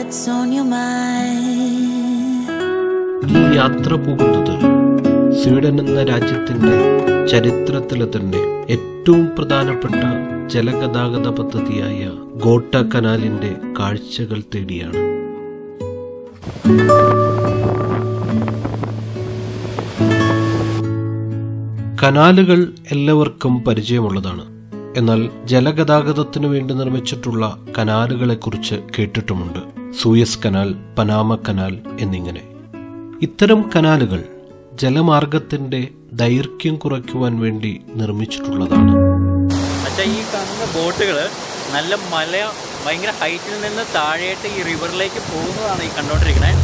what's on your mind. ഈ യാത്ര പോകുന്നത് സ്വീഡൻ എന്ന രാജ്യത്തിന്റെ ചരിത്രത്തിലെ തന്നെ ഏറ്റവും പ്രധാനപ്പെട്ട ജലഗതാഗത പദ്ധതിയായ ഗോട്ട കനാലിന്റെ കാഴ്ചകൾ തേടിയാണ് കനാലുകൾ എല്ലാവർക്കും പരിചയമുള്ളതാണ് എന്നാൽ ജലഗതാഗതത്തിനു വേണ്ടി നിർമ്മിച്ചിട്ടുള്ള കനാലുകളെക്കുറിച്ച് കേട്ടിട്ടുമുണ്ട് സൂയസ് കനാൽ പനാമ കനാൽ എന്നിങ്ങനെ ഇത്തരം കനാലുകൾ ജലമാർഗത്തിന്റെ ദൈർഘ്യം കുറയ്ക്കുവാൻ വേണ്ടി നിർമ്മിച്ചിട്ടുള്ളതാണ് പക്ഷേ ഈ കാണുന്ന ബോട്ടുകൾ നല്ല മല ഭയങ്കര ഹൈറ്റിൽ നിന്ന് താഴേട്ട് ഈ റിവറിലേക്ക് പോകുന്നതാണ് ഈ കണ്ടോണ്ടിരിക്കുന്നത്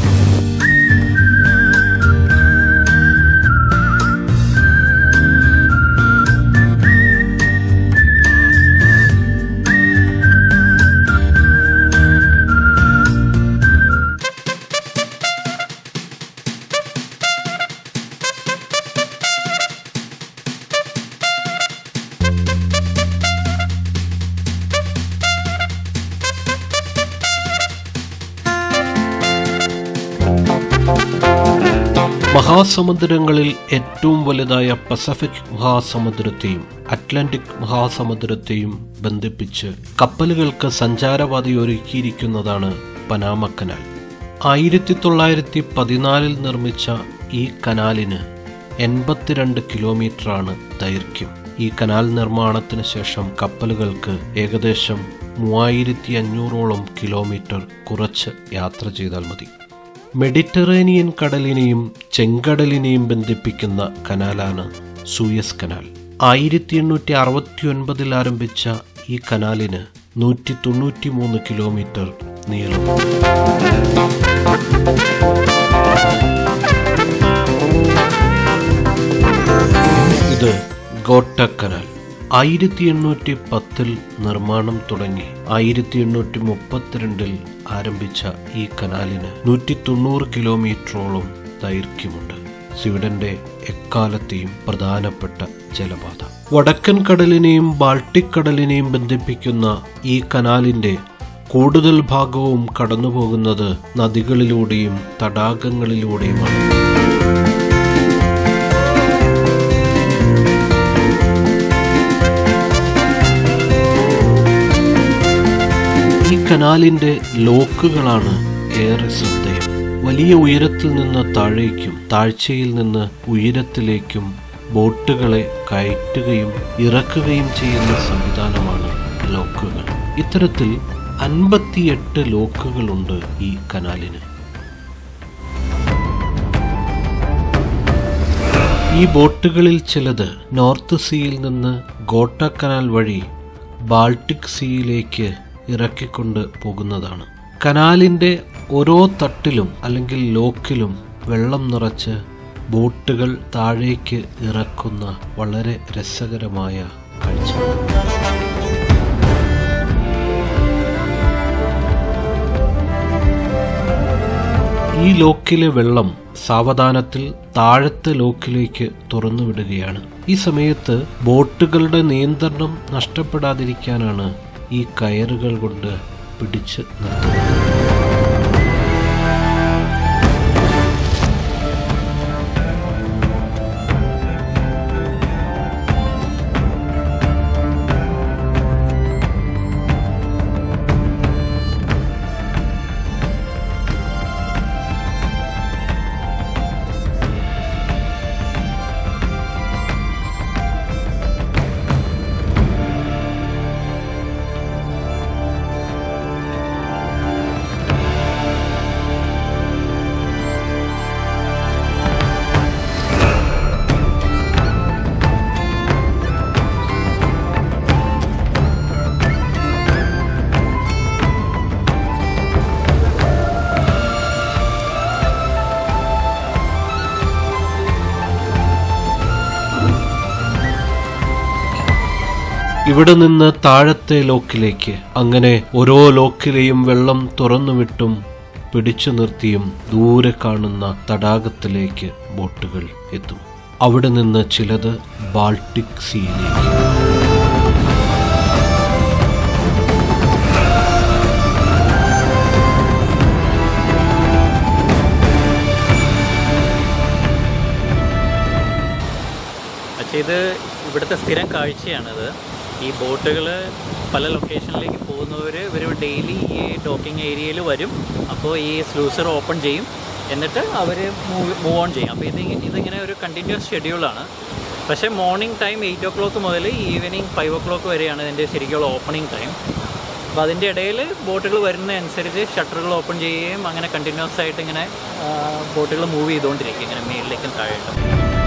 മഹാസമുദ്രങ്ങളിൽ ഏറ്റവും വലുതായ പസഫിക് മഹാസമുദ്രത്തെയും അറ്റ്ലാന്റിക് മഹാസമുദ്രത്തെയും ബന്ധിപ്പിച്ച് കപ്പലുകൾക്ക് സഞ്ചാരപാത ഒരുക്കിയിരിക്കുന്നതാണ് പനാമ കനാൽ ആയിരത്തി തൊള്ളായിരത്തി പതിനാലിൽ നിർമ്മിച്ച ഈ കനാലിന് എൺപത്തിരണ്ട് കിലോമീറ്ററാണ് ദൈർഘ്യം ഈ കനാൽ നിർമ്മാണത്തിന് ശേഷം കപ്പലുകൾക്ക് ഏകദേശം മൂവായിരത്തി അഞ്ഞൂറോളം കിലോമീറ്റർ കുറച്ച് യാത്ര ചെയ്താൽ മതി മെഡിറ്ററേനിയൻ കടലിനെയും ചെങ്കടലിനെയും ബന്ധിപ്പിക്കുന്ന കനാലാണ് സൂയസ് കനാൽ ആയിരത്തി എണ്ണൂറ്റി അറുപത്തി ഒൻപതിൽ ആരംഭിച്ച ഈ കനാലിന് നൂറ്റി തൊണ്ണൂറ്റി മൂന്ന് കിലോമീറ്റർ നീളം ഇത് ഗോട്ട കനാൽ ആയിരത്തി എണ്ണൂറ്റി പത്തിൽ നിർമ്മാണം തുടങ്ങി ആയിരത്തി എണ്ണൂറ്റി മുപ്പത്തിരണ്ടിൽ ആരംഭിച്ച ഈ കനാലിന് നൂറ്റി തൊണ്ണൂറ് കിലോമീറ്ററോളം ദൈർഘ്യമുണ്ട് സ്വീഡന്റെ എക്കാലത്തെയും പ്രധാനപ്പെട്ട ജലപാത വടക്കൻ കടലിനെയും ബാൾട്ടിക് കടലിനെയും ബന്ധിപ്പിക്കുന്ന ഈ കനാലിന്റെ കൂടുതൽ ഭാഗവും കടന്നുപോകുന്നത് നദികളിലൂടെയും തടാകങ്ങളിലൂടെയുമാണ് ഈ കനാലിന്റെ ലോക്കുകളാണ് ഏറെ ശ്രദ്ധേയം വലിയ ഉയരത്തിൽ നിന്ന് താഴേക്കും താഴ്ചയിൽ നിന്ന് ഉയരത്തിലേക്കും ബോട്ടുകളെ കയറ്റുകയും ഇറക്കുകയും ചെയ്യുന്ന സംവിധാനമാണ് ലോക്കുകൾ ഇത്തരത്തിൽ അൻപത്തിയെട്ട് ലോക്കുകളുണ്ട് ഈ കനാലിന് ഈ ബോട്ടുകളിൽ ചിലത് നോർത്ത് സീയിൽ നിന്ന് ഗോട്ട കനാൽ വഴി ബാൾട്ടിക് സീയിലേക്ക് ഇറക്കിക്കൊണ്ട് പോകുന്നതാണ് കനാലിന്റെ ഓരോ തട്ടിലും അല്ലെങ്കിൽ ലോക്കിലും വെള്ളം നിറച്ച് ബോട്ടുകൾ താഴേക്ക് ഇറക്കുന്ന വളരെ രസകരമായ കാഴ്ച ഈ ലോക്കിലെ വെള്ളം സാവധാനത്തിൽ താഴത്തെ ലോക്കിലേക്ക് തുറന്നുവിടുകയാണ് ഈ സമയത്ത് ബോട്ടുകളുടെ നിയന്ത്രണം നഷ്ടപ്പെടാതിരിക്കാനാണ് ഈ കയറുകൾ കൊണ്ട് പിടിച്ച് നിർത്തുന്നത് ഇവിടെ നിന്ന് താഴത്തെ ലോക്കിലേക്ക് അങ്ങനെ ഓരോ ലോക്കിലെയും വെള്ളം തുറന്നുവിട്ടും പിടിച്ചു നിർത്തിയും ദൂരെ കാണുന്ന തടാകത്തിലേക്ക് ബോട്ടുകൾ എത്തും അവിടെ നിന്ന് ചിലത് ബാൾട്ടിക് സീയിലേക്ക് ഇത് ഇവിടുത്തെ സ്ഥിരം കാഴ്ചയാണിത് ഈ ബോട്ടുകൾ പല ലൊക്കേഷനിലേക്ക് പോകുന്നവർ ഇവർ ഡെയിലി ഈ ഡോക്കിംഗ് ഏരിയയിൽ വരും അപ്പോൾ ഈ സ്ലൂസർ ഓപ്പൺ ചെയ്യും എന്നിട്ട് അവർ മൂവ് മൂവ് ഓൺ ചെയ്യും അപ്പോൾ ഇത് ഇതിങ്ങനെ ഒരു കണ്ടിന്യൂസ് ഷെഡ്യൂളാണ് പക്ഷേ morning time eight o'clock മുതൽ ഈവനിങ് ഫൈവ് ഓ ക്ലോക്ക് വരെയാണ് ഇതിൻ്റെ ശരിക്കുള്ള ഓപ്പണിംഗ് ടൈം അപ്പോൾ അതിൻ്റെ ഇടയിൽ ബോട്ടുകൾ വരുന്നതനുസരിച്ച് ഷട്ടറുകൾ ഓപ്പൺ ചെയ്യുകയും അങ്ങനെ കണ്ടിന്യൂസ് ആയിട്ട് ഇങ്ങനെ ബോട്ടുകൾ മൂവ് ചെയ്തുകൊണ്ടിരിക്കും ഇങ്ങനെ മേളിലേക്കും താഴോട്ടും